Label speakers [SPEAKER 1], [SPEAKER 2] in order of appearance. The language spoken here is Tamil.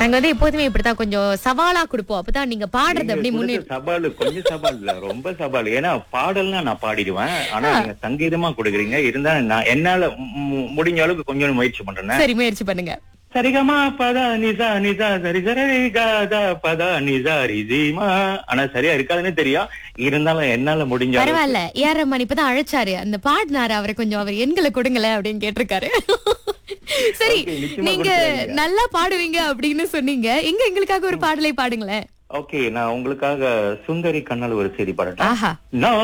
[SPEAKER 1] நாங்க வந்து எப்போதுமே இப்படித்தான் கொஞ்சம் சவாலா கொடுப்போம் அப்பதான் நீங்க பாடுறது அப்படி
[SPEAKER 2] நீங்க
[SPEAKER 1] முன்னே
[SPEAKER 2] கொடுத்த சவால் கொஞ்சம் சவால் இல்ல ரொம்ப சவால் ஏன்னா பாடல்னா நான் பாடிடுவேன் ஆனா நீங்க சங்கீதமா கொடுக்குறீங்க இருந்தா நான் என்னால மு- மு- முடிஞ்ச அளவுக்கு கொஞ்சம் முயற்சி பண்றேன்
[SPEAKER 1] சரி முயற்சி பண்ணுங்க
[SPEAKER 2] சரிகமா பதா நிசா நிசா சரி சரி காதா பதா நிசா ரிஜிமா ஆனா சரியா இருக்காதுன்னு தெரியும் இருந்தாலும் என்னால முடிஞ்ச அளவுக்கு
[SPEAKER 1] பரவாயில்ல ஏஆர் ரஹ்மான் இப்பதான் அழைச்சாரு அந்த பாடினாரு அவரை கொஞ்சம் அவர் எண்களை கொடுங்களேன் அப்படின்னு கேட்டிருக்காரு சரி
[SPEAKER 2] Okay, நிச்சயமா
[SPEAKER 1] நீங்க
[SPEAKER 2] கொடுத்துருவீங்க.
[SPEAKER 1] நல்லா பாடுவீங்க அப்படின்னு சொன்னீங்க எங்க எங்களுக்காக ஒரு பாடலை பாடுங்களேன்
[SPEAKER 2] ஓகே நான் உங்களுக்காக சுந்தரி கண்ணல் ஒரு செய்தி பாடட்டேன்
[SPEAKER 1] ஆஹா
[SPEAKER 2] நான்